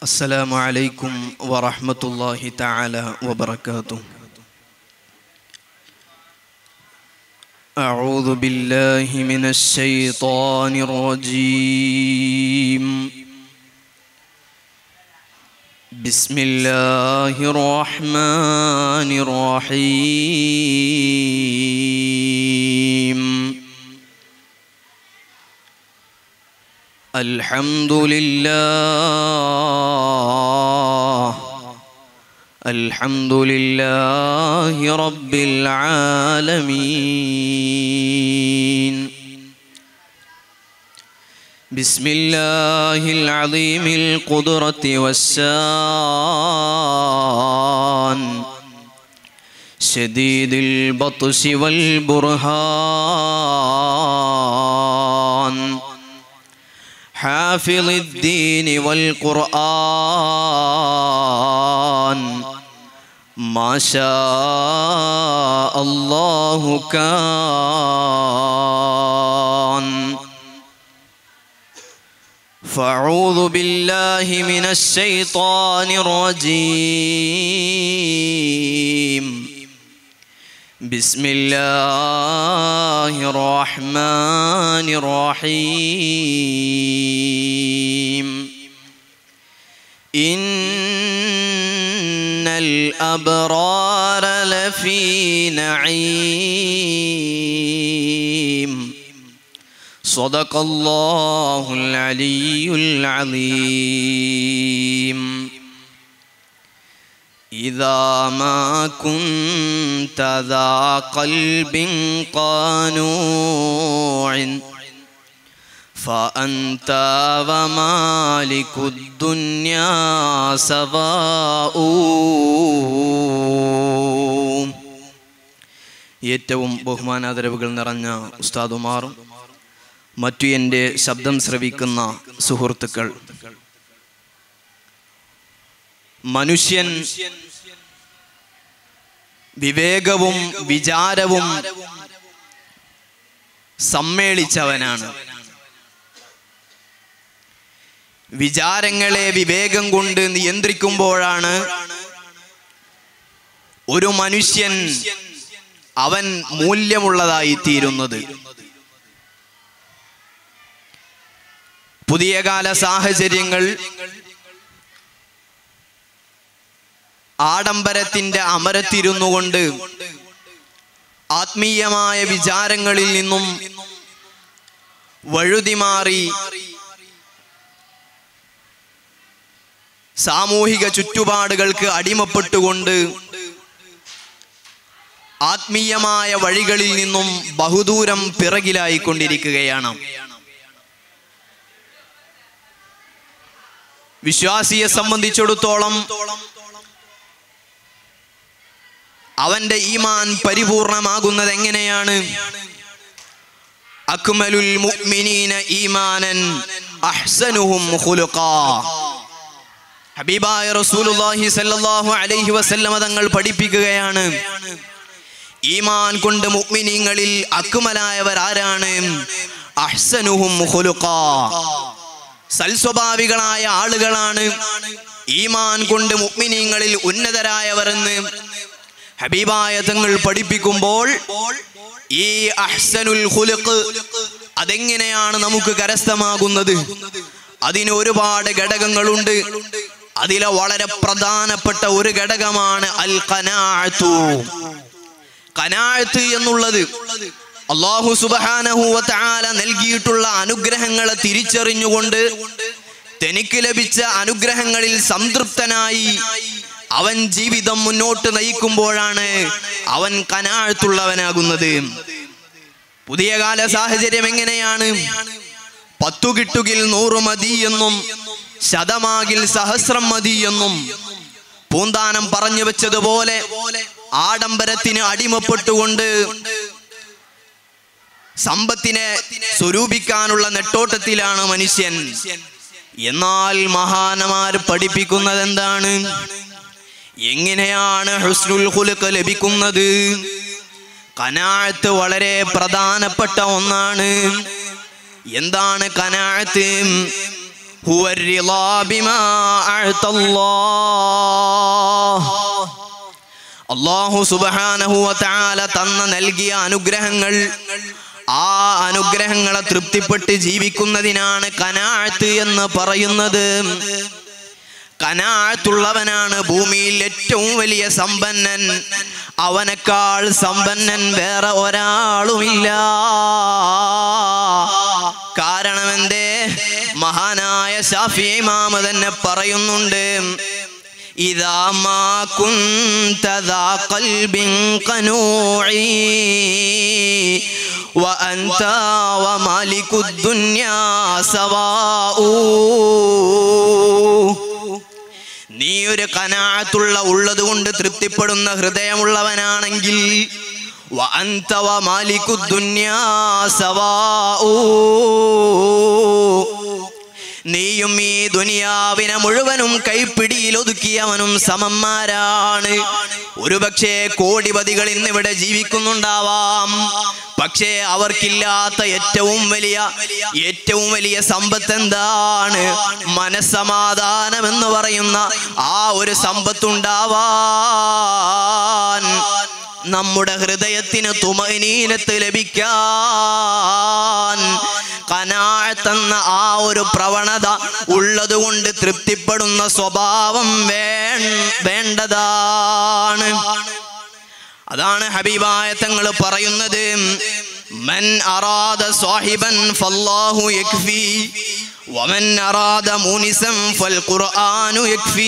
السلام عليكم ورحمة الله تعالى وبركاته أعوذ بالله من الشيطان الرجيم بسم الله الرحمن الرحيم الحمد لله الحمد لله رب العالمين بسم الله العظيم القدرة والسان شديد البطش والبرهان حافظ الدين والقرآن ما شاء الله كان فاعوذ بالله من الشيطان الرجيم بسم الله الرحمن الرحيم إن الأبرار لفي نعيم صدق الله العلي العظيم إذا ما كنت ذا قلب قانوع فأنت ومالك الدنيا سواء ഏറ്റവും ബഹുമാനാദരവുകൾ നിറഞ്ഞ ഉസ്താദുമാറും മറ്റു എൻ്റെ ശബ്ദം ശ്രവിക്കുന്ന സുഹൃത്തുക്കൾ മനുഷ്യൻ വിവേകവും വിചാരവും സമ്മേളിച്ചവനാണ് വിചാരങ്ങളെ വിവേകം കൊണ്ട് നിയന്ത്രിക്കുമ്പോഴാണ് ഒരു മനുഷ്യൻ അവൻ മൂല്യമുള്ളതായി തീരുന്നത് പുതിയ കാല സാഹചര്യങ്ങൾ ആഡംബരത്തിന്റെ അമരത്തിരുന്നു കൊണ്ട് ആത്മീയമായ വിചാരങ്ങളിൽ നിന്നും വഴുതിമാറി സാമൂഹിക ചുറ്റുപാടുകൾക്ക് അടിമപ്പെട്ടുകൊണ്ട് ആത്മീയമായ വഴികളിൽ നിന്നും ബഹുദൂരം പിറകിലായിക്കൊണ്ടിരിക്കുകയാണ് വിശ്വാസിയെ സംബന്ധിച്ചിടത്തോളം അവന്റെ ഈമാൻ പരിപൂർണമാകുന്നത് എങ്ങനെയാണ് അക്മലുൽ മുഅ്മിനീന ഈമാനൻ അഹ്സനുഹും ഖുലുഖാ ഹബീബായ റസൂലുള്ളാഹി സല്ലല്ലാഹു അലൈഹി വസല്ലമ തങ്ങൾ പഠിപ്പിക്കുകയാണ് ഈമാൻ കൊണ്ട് മുഅ്മിനീങ്ങളിൽ അക്മലായവർ ആരാണ് അഹ്സനുഹും ഖുലുഖാ സൽസ്വഭാവികളായ ആളുകളാണ് ഈമാൻ കൊണ്ട് മുഅ്മിനീങ്ങളിൽ ഉന്നതരായവർ എന്ന് ഹബീബായ തങ്ങൾ പഠിപ്പിക്കുമ്പോൾ ഈ അഹ്സനുൽ ഖുലുഖ് അതെങ്ങനെയാണ് നമുക്ക് കരസ്ഥമാകുന്നത് അതിന് ഒരുപാട് ഘടകങ്ങളുണ്ട് അതിലെ വളരെ പ്രധാനപ്പെട്ട ഒരു ഘടകമാണ് അൽ ഖനാഅത്തു ഖനാഅത്ത് എന്നുള്ളത് അള്ളാഹു സുബ്ഹാനഹു വ തആല നൽകിയിട്ടുള്ള അനുഗ്രഹങ്ങളെ തിരിച്ചറിഞ്ഞുകൊണ്ട് തനിക്ക് ലഭിച്ച അനുഗ്രഹങ്ങളിൽ സംതൃപ്തനായി അവൻ ജീവിതം മുന്നോട്ട് നയിക്കുമ്പോഴാണ് അവൻ കനാഴ്ത്തുള്ളവനാകുന്നത് പുതിയ കാല സാഹചര്യം എങ്ങനെയാണ് പത്തു കിട്ടുകിൽ നൂറ് മതി എന്നും ശതമാകിൽ സഹസ്രം മതി എന്നും പൂന്താനം പറഞ്ഞു വെച്ചതുപോലെ ആഡംബരത്തിന് അടിമപ്പെട്ടുകൊണ്ട് സമ്പത്തിനെ സ്വരൂപിക്കാനുള്ള നെട്ടോട്ടത്തിലാണ് മനുഷ്യൻ എന്നാൽ മഹാനമാർ പഠിപ്പിക്കുന്നത് എന്താണ് എങ്ങനെയാണ് ഹുസ്നുൽ ഖുലുഖ് ലഭിക്കുന്നത് കനാഴത്ത് വളരെ പ്രധാനപ്പെട്ട ഒന്നാണ് എന്താണ് കനാഴത്ത് هو الرضا بما أعطى الله അള്ളാഹു സുബഹാനഹുവ തആല തന്ന നൽകിയ അനുഗ്രഹങ്ങൾ ആ അനുഗ്രഹങ്ങളെ തൃപ്തിപ്പെട്ട് ജീവിക്കുന്നതിനാണ് കനാഴത്ത് എന്ന് പറയുന്നത് കനാഴത്തുള്ളവനാണ് ഭൂമിയിൽ ഏറ്റവും വലിയ സമ്പന്നൻ അവനേക്കാൾ സമ്പന്നൻ വേറെ ഒരാളുമില്ല കാരണം എന്തേ മഹാനായ ഷാഫി ഇമാമ തന്നെ പറയുന്നുണ്ട് إذا ما كنت ذا قلب قنوع وأنت ومالك الدنيا سواء നീ ഒരു കനാത്തുള്ള ഉള്ളത് കൊണ്ട് തൃപ്തിപ്പെടുന്ന ഹൃദയമുള്ളവനാണെങ്കിൽ വഅൻത വമാലിക്കു ദുന്യാ സവാഊ നീയും ഈ ദുനിയാവിനെ മുഴുവനും കൈപ്പിടിയിൽ ഒതുക്കിയവനും സമന്മാരാണ് ഒരുപക്ഷെ കോടിപതികൾ ഇന്നിവിടെ ജീവിക്കുന്നുണ്ടാവാം പക്ഷേ അവർക്കില്ലാത്ത ഏറ്റവും വലിയ ഏറ്റവും വലിയ സമ്പത്ത് എന്താണ് മനസ്സമാധാനം എന്ന് പറയുന്ന ആ ഒരു സമ്പത്തുണ്ടാവാൻ നമ്മുടെ ഹൃദയത്തിന് തുമനീനത്ത് ലഭിക്കാൻ കനാഴ്ത്തെന്ന ആ ഒരു പ്രവണത ഉള്ളതുകൊണ്ട് തൃപ്തിപ്പെടുന്ന സ്വഭാവം വേ വേണ്ടതാണ് അതാണ് ഹബീബായ തങ്ങൾ പറയുന്നത് മൻ അറാദ സാഹിബൻ ഫല്ലാഹു യക്ഫി വമൻ അറാദ മൂനിസം ഫൽ ഖുർആനു യക്ഫി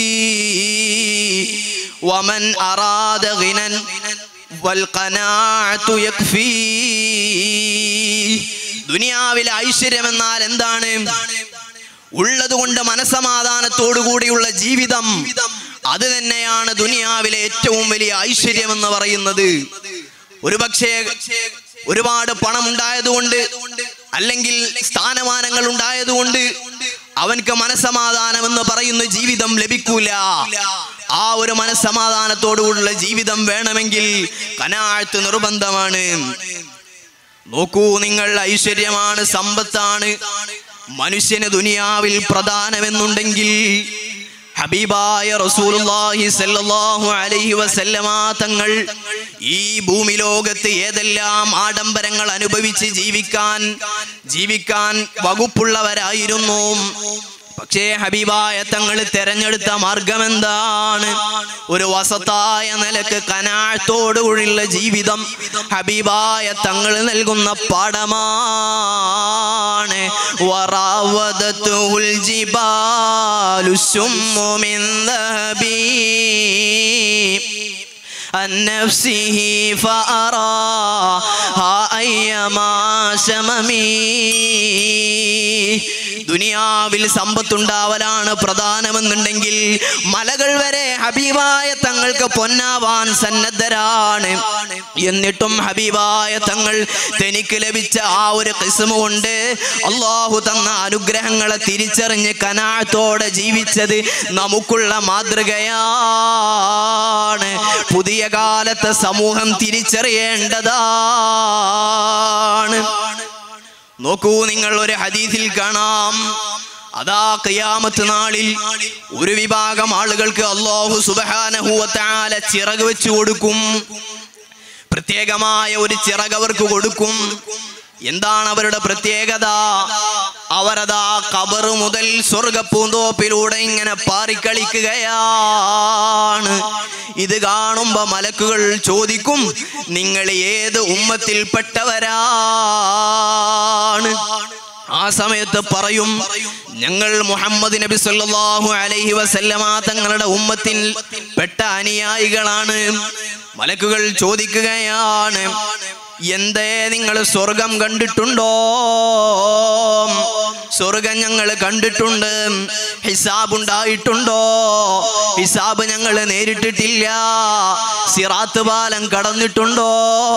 വമൻ അറാദ ഗിനൻ വൽ ഖനാഅതു യക്ഫി ദുനിയാവിലെ ഐശ്വര്യം എന്നാൽ എന്താണ് ഉള്ളതുകൊണ്ട് മനസമാധാനത്തോടു കൂടിയുള്ള ജീവിതം അത് തന്നെയാണ് ദുനിയാവിലെ ഏറ്റവും വലിയ ഐശ്വര്യം എന്ന് പറയുന്നത് ഒരുപക്ഷെ ഒരുപാട് പണം ഉണ്ടായതുകൊണ്ട് അല്ലെങ്കിൽ സ്ഥാനമാനങ്ങൾ ഉണ്ടായതുകൊണ്ട് അവൻക്ക് മനസമാധാനം എന്ന് പറയുന്ന ജീവിതം ലഭിക്കൂല ആ ഒരു മനസമാധാനത്തോടുകൂടിയുള്ള ജീവിതം വേണമെങ്കിൽ കനാഴ്ത്ത് നിർബന്ധമാണ് നോക്കൂ നിങ്ങൾ ഐശ്വര്യമാണ് സമ്പത്താണ് മനുഷ്യന് ദുനിയാവിൽ പ്രധാനമെന്നുണ്ടെങ്കിൽ ഹബീബായ റസൂലുള്ളാഹി സല്ലല്ലാഹു അലൈഹി വസല്ലമ തങ്ങൾ ഈ ഭൂമി ലോകത്ത് ഏതെല്ലാം ആഡംബരങ്ങൾ അനുഭവിച്ച് ജീവിക്കാൻ ജീവിക്കാൻ വകുപ്പുള്ളവരായിരുന്നു പക്ഷേ ഹബീബായ തങ്ങൾ തെരഞ്ഞെടുത്ത മാർഗം എന്താണ് ഒരു വസത്തായ നിലക്ക് കനാഴത്തോടുകൂടിയുള്ള ജീവിതം ഹബീബായ തങ്ങൾ നൽകുന്ന പാഠമാണ് വറാവദത്തുൽ ജിബാലു സുമ്മു മിൻ ذهبي عن نفسه فأراها أيما شممي ദുനിയാവിൽ സമ്പത്തുണ്ടാവലാണ് പ്രധാനമെന്നുണ്ടെങ്കിൽ മലകൾ വരെ ഹബീബായ തങ്ങൾക്ക് പൊന്നാവാൻ സന്നദ്ധരാണ് എന്നിട്ടും ഹബീബായ തങ്ങൾ തനിക്ക് ലഭിച്ച ആ ഒരു കിസ്മ കൊണ്ട് അള്ളാഹു തന്ന അനുഗ്രഹങ്ങളെ തിരിച്ചറിഞ്ഞ് കനാഴത്തോടെ ജീവിച്ചത് നമുക്കുള്ള മാതൃകയാണ് പുതിയ കാലത്തെ സമൂഹം തിരിച്ചറിയേണ്ടതാണ് നോക്കൂ നിങ്ങൾ ഒരു ഹദീസിൽ കാണാം അതാ ഖിയാമത്ത് നാളിൽ ഒരു വിഭാഗം ആളുകൾക്ക് അള്ളാഹു സുബഹാനഹുവത്താല ചിറക് വെച്ചു കൊടുക്കും പ്രത്യേകമായ ഒരു ചിറക് അവർക്ക് കൊടുക്കും എന്താണ് അവരുടെ പ്രത്യേകത അവരതാ കബറ് മുതൽ സ്വർഗപ്പൂന്തോപ്പിലൂടെ ഇങ്ങനെ പാറിക്കളിക്കുകയാണ് ഇത് കാണുമ്പോ മലക്കുകൾ ചോദിക്കും നിങ്ങൾ ഏത് ഉമ്മത്തിൽപ്പെട്ടവരാണ് ആ സമയത്ത് പറയും ഞങ്ങൾ മുഹമ്മദ് നബി സല്ലല്ലാഹു അലൈഹി വസല്ലമ തങ്ങളുടെ ഉമ്മത്തിൽ പെട്ട അനുയായികളാണ് മലക്കുകൾ ചോദിക്കുകയാണ് എന്തേ നിങ്ങൾ സ്വർഗം കണ്ടിട്ടുണ്ടോ സ്വർഗം ഞങ്ങൾ കണ്ടിട്ടുണ്ട് ഹിസാബ് ഉണ്ടായിട്ടുണ്ടോ ഹിസാബ് ഞങ്ങൾ നേരിട്ടിട്ടില്ല സിറാത്ത് പാലം കടന്നിട്ടുണ്ടോ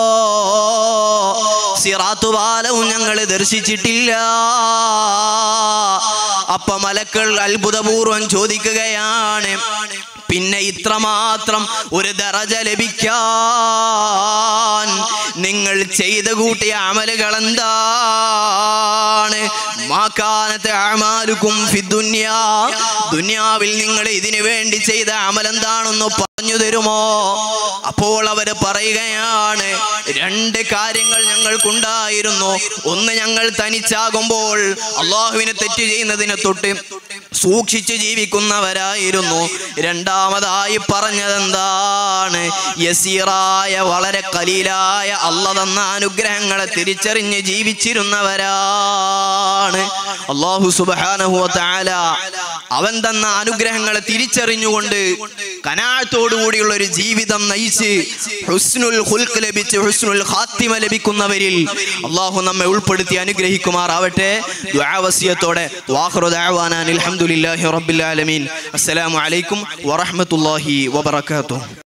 സിറാത്ത് പാലവും ഞങ്ങൾ ദർശിച്ചിട്ടില്ല അപ്പൊ മലക്കൾ അത്ഭുതപൂർവം ചോദിക്കുകയാണ് പിന്നെ ഇത്രമാത്രം ഒരു ദറജ ലഭിക്കാൻ നിങ്ങൾ ചെയ്തു കൂട്ടിയ അമലുകൾ എന്താണ് മാക്കാനത്തെ അമാലുക്കും ഫിദ്ദുന്യാ ദുന്യാവിൽ നിങ്ങൾ ഇതിനു വേണ്ടി ചെയ്ത അമൽ എന്താണെന്ന് പറഞ്ഞു തരുമോ അപ്പോൾ അവര് പറയുകയാണ് രണ്ട് കാര്യങ്ങൾ ഞങ്ങൾക്കുണ്ടായിരുന്നു ഒന്ന് ഞങ്ങൾ തനിച്ചാകുമ്പോൾ അള്ളാഹുവിനെ തെറ്റ് ചെയ്യുന്നതിനെ തൊട്ട് സൂക്ഷിച്ചു ജീവിക്കുന്നവരായിരുന്നു രണ്ടാമതായി പറഞ്ഞതെന്താണ് യസീറായ വളരെ കലീലായ അല്ല തന്ന അനുഗ്രഹങ്ങളെ തിരിച്ചറിഞ്ഞ് ജീവിച്ചിരുന്നവരാണ് അള്ളാഹു സുബാനഹുവ താല അവൻ തന്ന അനുഗ്രഹങ്ങളെ തിരിച്ചറിഞ്ഞുകൊണ്ട് കനാഴത്തോടുകൂടിയുള്ള ഒരു ജീവിതം നയിച്ച് ഹുസ്നുൽ ഹുൽക്ക് ലഭിച്ച് ഹുസ്നുൽ ഖാത്തിമ ലഭിക്കുന്നവരിൽ അള്ളാഹു നമ്മെ ഉൾപ്പെടുത്തി അനുഗ്രഹിക്കുമാറാവട്ടെ ദുആവസിയത്തോടെ വാഹ്റു ദഅവാനാൻ അൽഹംദുലില്ലാഹി റബ്ബിൽ ആലമീൻ അസ്സലാമു അലൈക്കും വറഹ്മത്തുള്ളാഹി വബറകാതുഹു